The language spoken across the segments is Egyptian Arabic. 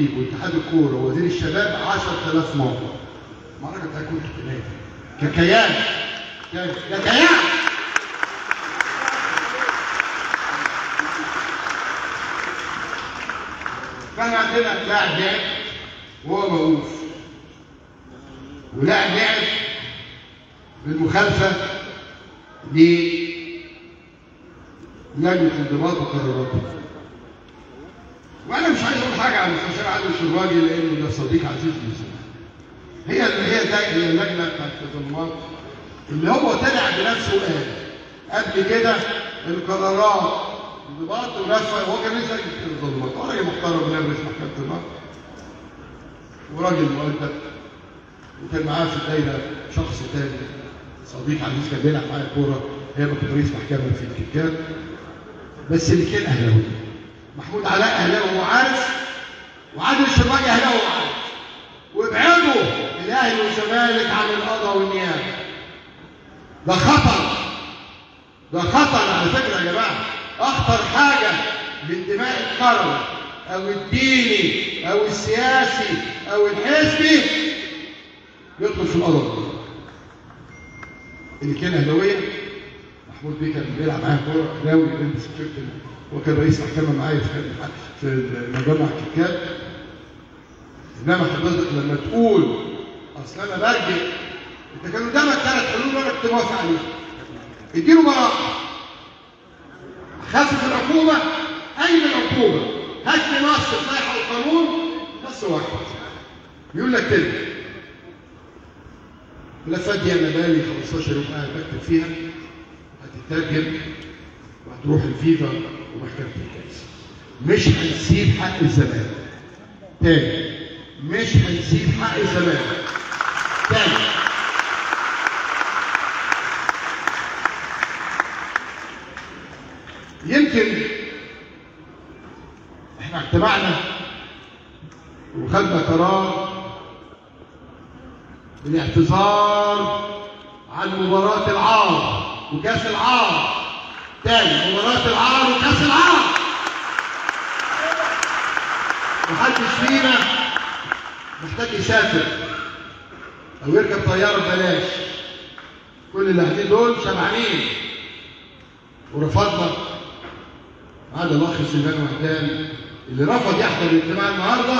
الخطيب واتحاد الكوره ووزير الشباب 10000 مره المعركه هتكون احتمال ككيان كيان- ككيان فاحنا عندنا لاعب لعب وهو موقوف ولاعب لعب بالمخالفه للجنه انضباط وقراراتها وانا مش عايز اقول حاجه عن المستشار عادل الشرواجي لانه ده صديق عزيز لي هي هي ده هي اللجنه بتاعت التظلمات اللي هو طلع بنفسه وقال قبل كده القرارات انضباط ورفع هو كان لسه لجنه التظلمات هو راجل محترم بيدرس محكمه النقد وراجل مؤدب وكان معاه في الدايره شخص تاني صديق عزيز كان بيلعب معايا كوره هي كنت رئيس محكمه في الكيكات بس اللي كان اهلاوي محمود علاء اهلاوي وهو عارف وعادل الشرواجي اهلاوي وهو عارف وابعدوا الاهلي والزمالك عن القضاء والنيابه ده خطر ده خطر على فكره يا جماعه اخطر حاجه لانتماء القروي او الديني او السياسي او الحزبي يدخل في القضاء والنيابة. اللي كان اهلاويه محمود بيه كان بيلعب معايا كوره اهلاوي بيلبس تيشيرت هو كان رئيس محكمه معايا في في مجمع كيكات انما حضرتك لما تقول اصل انا برجع انت كان قدامك ثلاث حلول وانا كنت موافق عليهم اديله براءه خفف العقوبه اين العقوبه؟ هات لي نص في لائحه القانون نص واحد يقول لك كده الملفات دي انا بقالي 15 يوم قاعد بكتب فيها هتترجم وهتروح الفيفا ومحكمه الكاس مش هنسيب حق الزمان تاني مش هنسيب حق الزمان تاني يمكن احنا اجتمعنا وخدنا قرار بالاعتذار عن مباراة العار وكأس العار تاني مباراة العار وكأس العار محدش فينا محتاج يسافر او يركب طياره ببلاش كل اللي قاعدين دول شبعانين ورفضنا ما عدا الاخ سليمان وحدان اللي رفض يحضر الاجتماع النهارده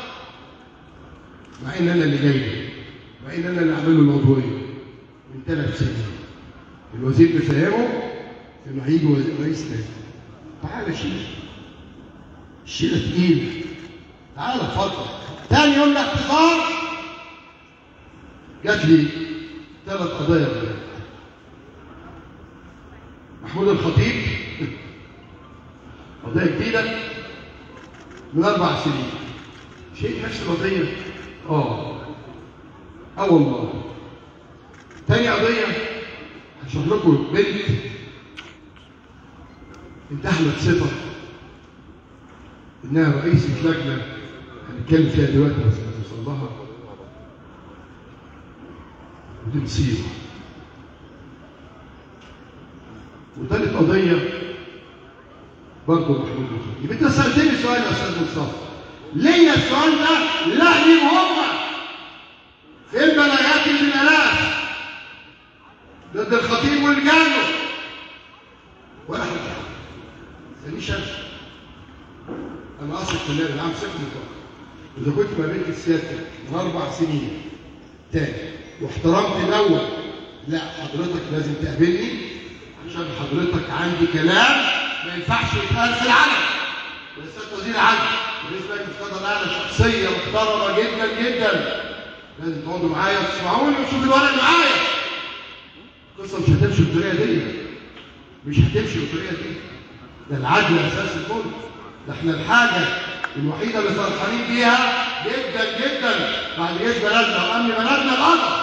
مع ان انا اللي جاي مع ان انا اللي عامل له الموضوعيه من ثلاث سنين الوزير بيفهمه انه هيجي وزير رئيس تاني تعالى شيل الشيله تقيله تعالى اتفضل تاني يوم الاعتذار جات لي ثلاث قضايا غير. محمود الخطيب قضيه جديده من اربع سنين شيء نفس القضيه اه اه والله تاني قضيه هشرح لكم بنت انتحلت صفه انها رئيسه لجنه هنتكلم فيها دلوقتي بس هنوصل لها ودي مصيبه وثالث قضيه برضه محمود الخطيب انت سالتني سؤال يا استاذ مصطفى ليا السؤال ده لا ليهم هم في البلاغات بالالاف ضد الخطيب ورجاله ولا حاجه ماليش انا انا اصل في النادي العام سكت مطلق اذا كنت ما بين سيادتك من اربع سنين تاني واحترمت الاول لا حضرتك لازم تقابلني عشان حضرتك عندي كلام ما ينفعش يتقال في العلن ولسه وزير عدل بالنسبه لي مفترض انا شخصيه محترمه جدا جدا لازم تقعدوا معايا وتسمعوني وتشوفوا الورق معايا القصه مش هتمشي بالطريقه دي مش هتمشي بالطريقه دي ده العدل اساس الكل ده احنا الحاجه الوحيده اللي فرحانين بيها جدا جدا بعد جيش بلدنا وامن بلدنا القضاء